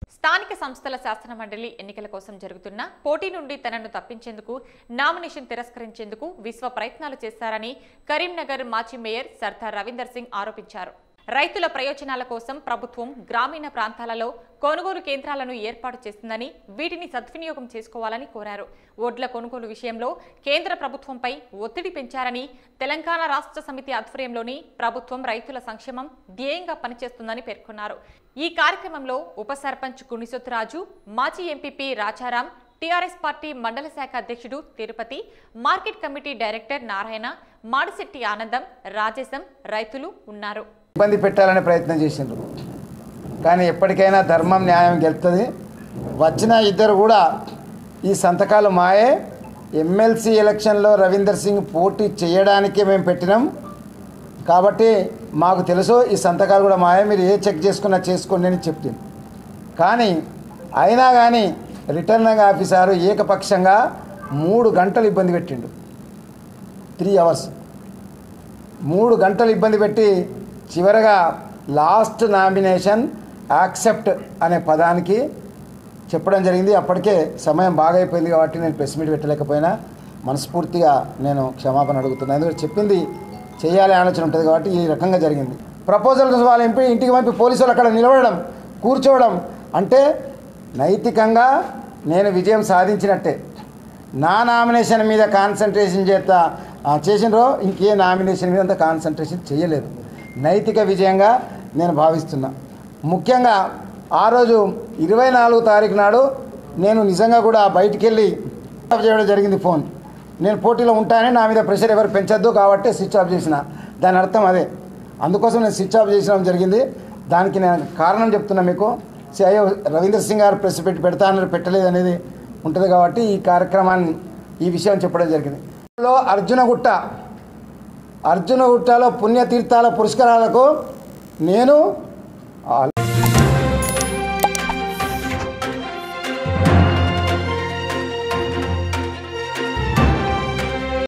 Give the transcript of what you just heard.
స్థానిక సంస్థల శాసన మండలి ఎన్నికల కోసం జరుగుతున్న పోటీ నుండి తనను తప్పించేందుకు నామినేషన్ తిరస్కరించేందుకు విశ్వ ప్రయత్నాలు చేశారని కరీంనగర్ మాజీ మేయర్ సర్దార్ రవీందర్ సింగ్ ఆరోపించారు రైతుల ప్రయోజనాల కోసం ప్రభుత్వం గ్రామీణ ప్రాంతాలలో కొనుగోలు కేంద్రాలను ఏర్పాటు చేసిందని వీటిని సద్వినియోగం చేసుకోవాలని కోరారు ఓడ్ల కొనుగోలు విషయంలో కేంద్ర ప్రభుత్వంపై ఒత్తిడి పెంచారని తెలంగాణ రాష్ట్ర సమితి ఆధ్వర్యంలోని ప్రభుత్వం రైతుల సంక్షేమం ధ్యేయంగా పనిచేస్తుందని పేర్కొన్నారు ఈ కార్యక్రమంలో ఉప సర్పంచ్ గుణిసొత్తురాజు మాజీ ఎంపీపీ రాజారాం టీఆర్ఎస్ పార్టీ మండల శాఖ అధ్యక్షుడు Tirupati market committee director Narayana Madisetti Anandam Rajesham రైతులు ఉన్నారు ఇబ్బంది పెట్టాలనే ప్రయత్నం చేసిండ్రు కానీ ఎప్పటికైనా ధర్మం న్యాయం గెలుస్తుంది వచ్చిన ఇద్దరు కూడా ఈ సంతకాలు మాయే ఎమ్మెల్సీ ఎలక్షన్లో రవీందర్ సింగ్ పోటీ చేయడానికే మేము పెట్టినాం కాబట్టి మాకు తెలుసు ఈ సంతకాలు కూడా మాయే మీరు ఏ చెక్ చేసుకున్నా చేసుకోండి అని చెప్పింది కానీ అయినా కానీ రిటర్నింగ్ ఆఫీసరు ఏకపక్షంగా మూడు గంటలు ఇబ్బంది పెట్టిండు త్రీ అవర్స్ మూడు గంటలు ఇబ్బంది పెట్టి చివరగా లాస్ట్ నామినేషన్ యాక్సెప్ట్ అనే పదానికి చెప్పడం జరిగింది అప్పటికే సమయం బాగా అయిపోయింది కాబట్టి నేను ప్రెస్ మీట్ పెట్టలేకపోయినా మనస్ఫూర్తిగా నేను క్షమాపణ అడుగుతున్నాను ఎందుకంటే చెప్పింది చేయాలి ఆలోచన ఉంటుంది కాబట్టి ఈ రకంగా జరిగింది ప్రపోజల్ వాళ్ళ ఎంపీ ఇంటికి పంపి పోలీసు వాళ్ళు అక్కడ నిలబడడం కూర్చోవడం అంటే నైతికంగా నేను విజయం సాధించినట్టే నా నామినేషన్ మీద కాన్సన్ట్రేషన్ చేస్తా ఆ, చేసినరో ఇంకే నామినేషన్ మీద అంత కాన్సన్ట్రేషన్ చేయలేదు నైతిక విజయంగా నేను భావిస్తున్నా ముఖ్యంగా ఆ రోజు ఇరవై నాలుగు తారీఖు నాడు నేను నిజంగా కూడా బయటికి వెళ్ళి స్విచ్ ఆఫ్ చేయడం జరిగింది ఫోన్ నేను పోటీలో ఉంటానని నా మీద ప్రెషర్ ఎవరు పెంచొద్దు కాబట్టి స్విచ్ ఆఫ్ చేసిన దాని అర్థం అదే అందుకోసం నేను స్విచ్ ఆఫ్ చేసిన జరిగింది దానికి నేను కారణం చెప్తున్నా మీకు సి అయ్యో రవీంద్ర సింగ్ గారు ప్రెస్ పెట్టి పెడతానని పెట్టలేదు అనేది ఉంటుంది కాబట్టి ఈ కార్యక్రమాన్ని ఈ విషయం చెప్పడం జరిగింది లో అర్జునగుట్ట అర్జునగుట్టలో పుణ్యతీర్థాల పురస్కారాలకు నేను ఆ,